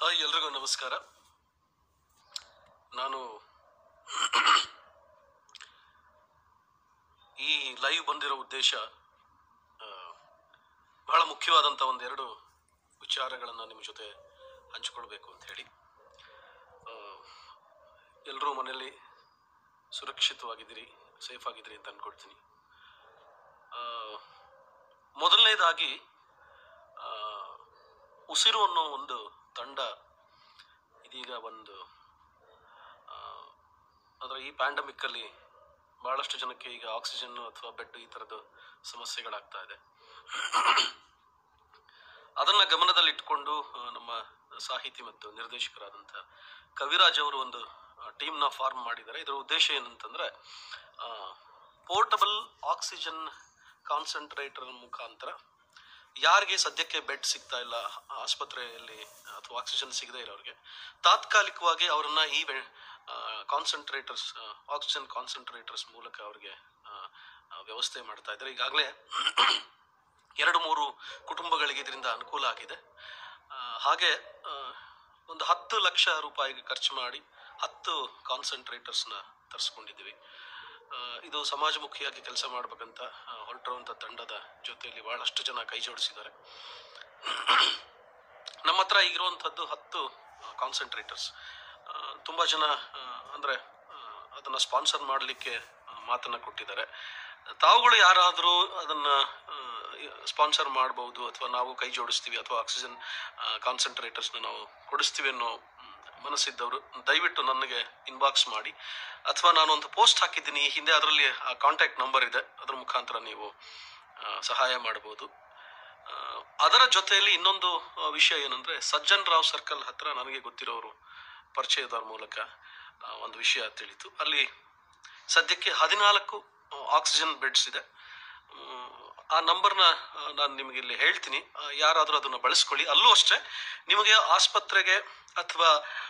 hi ಎಲ್ರಿಗೂ ನಮಸ್ಕಾರ ನಾನು ಈ ಲೈವ್ ಬಂದಿರೋ ಉದ್ದೇಶ ಆ, ಬಹಳ ಮುಖ್ಯವಾದಂಥ ಒಂದೆರಡು ವಿಚಾರಗಳನ್ನು ನಿಮ್ಮ ಜೊತೆ ಹಂಚಿಕೊಳ್ಬೇಕು ಅಂತ ಹೇಳಿ ಎಲ್ಲರೂ ಮನೆಯಲ್ಲಿ ಸುರಕ್ಷಿತವಾಗಿದ್ದೀರಿ ಸೇಫ್ ಆಗಿದ್ದೀರಿ ಅಂತ ಅಂದ್ಕೊಳ್ತೀನಿ ಆ, ಮೊದಲನೇದಾಗಿ ಆ, ಉಸಿರು ಅನ್ನೋ ಒಂದು ತಂಡ ಇದೀಗ ಒಂದು ಆ, ಅಂದ್ರೆ ಈ ಪ್ಯಾಂಡಮಿಕ್ ಅಲ್ಲಿ ಬಹಳಷ್ಟು ಜನಕ್ಕೆ ಈಗ ಆಕ್ಸಿಜನ್ ಅಥವಾ ಬೆಡ್ ಈ ಥರದ ಸಮಸ್ಯೆಗಳಾಗ್ತಾ ಇದೆ ಅದನ್ನ ಗಮನದಲ್ಲಿಟ್ಕೊಂಡು ಆ, ನಮ್ಮ ಸಾಹಿತಿ ಮತ್ತು ನಿರ್ದೇಶಕರಾದಂಥ ಕವಿರಾಜ್ ಅವರು ಒಂದು ಟೀಮ್ನ ಫಾರ್ಮ್ ಮಾಡಿದ್ದಾರೆ ಇದರ ಉದ್ದೇಶ ಏನಂತಂದ್ರೆ ಪೋರ್ಟಬಲ್ ಆಕ್ಸಿಜನ್ ಕಾನ್ಸಂಟ್ರೇಟರ್ ಮುಖಾಂತರ ಯಾರಿಗೆ ಸದ್ಯಕ್ಕೆ ಬೆಡ್ ಸಿಗ್ತಾ ಇಲ್ಲ ಆಸ್ಪತ್ರೆಯಲ್ಲಿ ಅಥವಾ ಆಕ್ಸಿಜನ್ ಸಿಗದೇ ಇರೋರಿಗೆ ತಾತ್ಕಾಲಿಕವಾಗಿ ಅವರನ್ನ ಈ ಕಾನ್ಸಂಟ್ರೇಟರ್ಸ್ ಆಕ್ಸಿಜನ್ ಕಾನ್ಸಂಟ್ರೇಟರ್ಸ್ ಮೂಲಕ ಅವರಿಗೆ ಆ, ಆ, ವ್ಯವಸ್ಥೆ ಮಾಡ್ತಾ ಇದ್ದಾರೆ ಈಗಾಗಲೇ ಎರಡು ಮೂರು ಕುಟುಂಬಗಳಿಗೆ ಇದರಿಂದ ಅನುಕೂಲ ಆಗಿದೆ ಆ, ಹಾಗೆ ಆ, ಒಂದು ಹತ್ತು ಲಕ್ಷ ರೂಪಾಯಿಗೆ ಖರ್ಚು ಮಾಡಿ ಹತ್ತು ಕಾನ್ಸಂಟ್ರೇಟರ್ಸ್ನ ತರಿಸ್ಕೊಂಡಿದ್ದೀವಿ ಆ, ಇದು ಸಮಾಜಮುಖಿಯಾಗಿ ಕೆಲಸ ಮಾಡ್ಬೇಕಂತ ಆ, ಹೊರಟಿರುವಂಥ ತಂಡದ ಜೊತೆಯಲ್ಲಿ ಬಹಳಷ್ಟು ಜನ ಕೈ ಜೋಡಿಸಿದ್ದಾರೆ ನಮ್ಮ ಹತ್ರ ಇರುವಂಥದ್ದು ಹತ್ತು ಕಾನ್ಸಂಟ್ರೇಟರ್ಸ್ ತುಂಬ ಜನ ಆ, ಅಂದ್ರೆ ಆ, ಅದನ್ನ ಸ್ಪಾನ್ಸರ್ ಮಾಡಲಿಕ್ಕೆ ಮಾತನ್ನ ಕೊಟ್ಟಿದ್ದಾರೆ ತಾವುಗಳು ಯಾರಾದರೂ ಅದನ್ನ ಸ್ಪಾನ್ಸರ್ ಮಾಡಬಹುದು ಅಥವಾ ನಾವು ಕೈ ಜೋಡಿಸ್ತೀವಿ ಅಥವಾ ಆಕ್ಸಿಜನ್ ಕಾನ್ಸಂಟ್ರೇಟರ್ಸ್ನ ನಾವು ಕೊಡಿಸ್ತೀವಿ ಅನ್ನೋ ಮ್, ಮನಸ್ಸಿದ್ದವರು ದಯವಿಟ್ಟು ನನಗೆ ಇನ್ಬಾಕ್ಸ್ ಮಾಡಿ ಅಥವಾ ನಾನು ಒಂದು ಪೋಸ್ಟ್ ಹಾಕಿದ್ದೀನಿ ಈ ಹಿಂದೆ ಅದರಲ್ಲಿ ಕಾಂಟ್ಯಾಕ್ಟ್ ನಂಬರ್ ಇದೆ ಅದರ ಮುಖಾಂತರ ನೀವು ಆ, ಸಹಾಯ ಮಾಡಬಹುದು ಆ, ಅದರ ಜೊತೆಯಲ್ಲಿ ಇನ್ನೊಂದು ಆ, ವಿಷಯ ಏನಂದ್ರೆ ಸಜ್ಜನ್ ರಾವ್ ಸರ್ಕಲ್ ಹತ್ರ ನನಗೆ ಗೊತ್ತಿರೋರು ಪರಿಚಯದವ್ರ ಮೂಲಕ ಆ, ಒಂದು ವಿಷಯ ತಿಳಿತು ಅಲ್ಲಿ ಸದ್ಯಕ್ಕೆ ಹದಿನಾಲ್ಕು ಆಕ್ಸಿಜನ್ ಬೆಡ್ಸ್ ಇದೆ ಮ್, ಆ ನಂಬರ್ನ ನಾನು ನಿಮಗೆ ಇಲ್ಲಿ ಹೇಳ್ತೀನಿ ಆ, ಯಾರಾದರೂ ಅದನ್ನು ಬಳಸ್ಕೊಳ್ಳಿ ಅಲ್ಲೂ ಅಷ್ಟೇ ನಿಮಗೆ ಆಸ್ಪತ್ರೆಗೆ ಅಥವಾ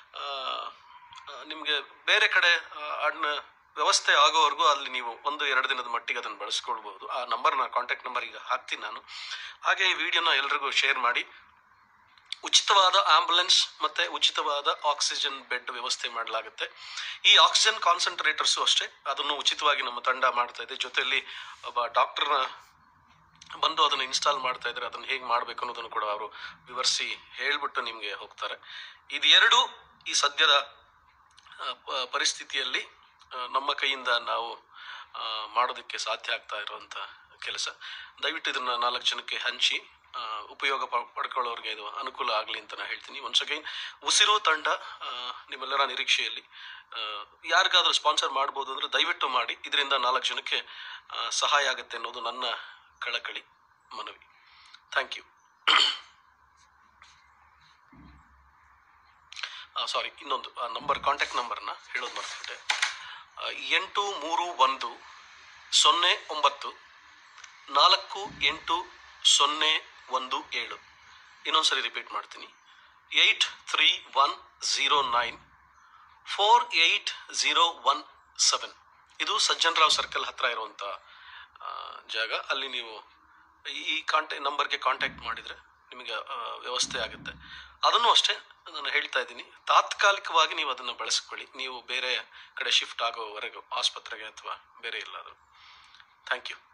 ನಿಮಗೆ ಬೇರೆ ಕಡೆ ಆ, ಅಡ್ನ ವ್ಯವಸ್ಥೆ ಆಗೋವರೆಗೂ ಅಲ್ಲಿ ನೀವು ಒಂದು ಎರಡು ದಿನದ ಮಟ್ಟಿಗೆ ಅದನ್ನು ಬಳಸ್ಕೊಳ್ಬಹುದು ಆ ನಂಬರ್ನ ಕಾಂಟ್ಯಾಕ್ಟ್ ನಂಬರ್ ಈಗ ಹಾಕ್ತೀನಿ ನಾನು ಹಾಗೆ ಈ ವಿಡಿಯೋನ ಎಲ್ರಿಗೂ ಶೇರ್ ಮಾಡಿ ಉಚಿತವಾದ ಆಂಬುಲೆನ್ಸ್ ಮತ್ತೆ ಉಚಿತವಾದ ಆಕ್ಸಿಜನ್ ಬೆಡ್ ವ್ಯವಸ್ಥೆ ಮಾಡಲಾಗುತ್ತೆ ಈ ಆಕ್ಸಿಜನ್ ಕಾನ್ಸಂಟ್ರೇಟರ್ಸು ಅಷ್ಟೇ ಅದನ್ನು ಉಚಿತವಾಗಿ ನಮ್ಮ ತಂಡ ಮಾಡ್ತಾ ಇದೆ ಜೊತೆಯಲ್ಲಿ ಒಬ್ಬ ಡಾಕ್ಟರ್ನ ಬಂದು ಅದನ್ನು ಇನ್ಸ್ಟಾಲ್ ಮಾಡ್ತಾ ಇದ್ದಾರೆ ಅದನ್ನು ಹೇಗೆ ಮಾಡಬೇಕು ಅನ್ನೋದನ್ನು ಕೂಡ ಅವರು ವಿವರಿಸಿ ಹೇಳ್ಬಿಟ್ಟು ನಿಮಗೆ ಹೋಗ್ತಾರೆ ಇದು ಎರಡು ಈ ಸದ್ಯದ ಆ, ಪ- ಪರಿಸ್ಥಿತಿಯಲ್ಲಿ ಆ, ನಮ್ಮ ಕೈಯಿಂದ ನಾವು ಆ, ಮಾಡೋದಕ್ಕೆ ಸಾಧ್ಯ ಆಗ್ತಾ ಇರುವಂತ ಕೆಲಸ ದಯವಿಟ್ಟು ಇದನ್ನ ನಾಲ್ಕು ಜನಕ್ಕೆ ಹಂಚಿ ಆ, ಉಪಯೋಗ ಪ- ಪಡ್ಕೊಳ್ಳೋರಿಗೆ ಇದು ಅನುಕೂಲ ಆಗಲಿ ಅಂತ ನಾನು ಹೇಳ್ತೀನಿ ಒನ್ಸ್ ಅಗೈನ್ ಉಸಿರು ತಂಡ ಆ, ನಿಮ್ಮೆಲ್ಲರ ನಿರೀಕ್ಷೆಯಲ್ಲಿ ಆ, ಯಾರಿಗಾದ್ರೂ ಸ್ಪಾನ್ಸರ್ ಮಾಡ್ಬೋದು ಅಂದ್ರೆ ದಯವಿಟ್ಟು ಮಾಡಿ ಇದರಿಂದ ನಾಲ್ಕು ಜನಕ್ಕೆ ಆ, ಸಹಾಯ ಆಗುತ್ತೆ ಅನ್ನೋದು ನನ್ನ ಕಳಕಳಿ ಮನವಿ ಥ್ಯಾಂಕ್ ಯು ಸಾರಿ ಇನ್ನೊಂದು ನಂಬರ್ ಕಾಂಟ್ಯಾಕ್ಟ್ ನಂಬರ್ನ ಹೇಳೋದು ಮರ್ತ್ಬಿಟ್ಟೆ ಆ, ಎಂಟು ಮೂರು ಒಂದು ಸೊನ್ನೆ ಒಂಬತ್ತು ನಾಲ್ಕು ಎಂಟು ಸೊನ್ನೆ ಒಂದು ಏಳು ಇನ್ನೊಂದ್ಸರಿ ರಿಪೀಟ್ ಮಾಡ್ತೀನಿ eight three one zero nine four eight zero one seven ಇದು ಸಜ್ಜನ್ ರಾವ್ ಸರ್ಕಲ್ ಹತ್ರ ಇರುವಂಥ ಆ, ಜಾಗ ಅಲ್ಲಿ ನೀವು ಈ ಕಾಂಟ್ಯಾಕ್ಟ್ ನಂಬರ್ಗೆ ಕಾಂಟ್ಯಾಕ್ಟ್ ಮಾಡಿದರೆ ನಿಮಗೆ ಆ, ವ್ಯವಸ್ಥೆ ಆಗುತ್ತೆ ಅದನ್ನು ಅಷ್ಟೇ ನಾನು ಹೇಳ್ತಾ ಇದ್ದೀನಿ ತಾತ್ಕಾಲಿಕವಾಗಿ ನೀವು ಅದನ್ನು ಬಳಸ್ಕೊಳ್ಳಿ ನೀವು ಬೇರೆ ಕಡೆ ಶಿಫ್ಟ್ ಆಗೋವರೆಗೂ ಆಸ್ಪತ್ರೆಗೆ ಅಥವಾ ಬೇರೆ ಎಲ್ಲಾದರೂ ಥ್ಯಾಂಕ್ ಯು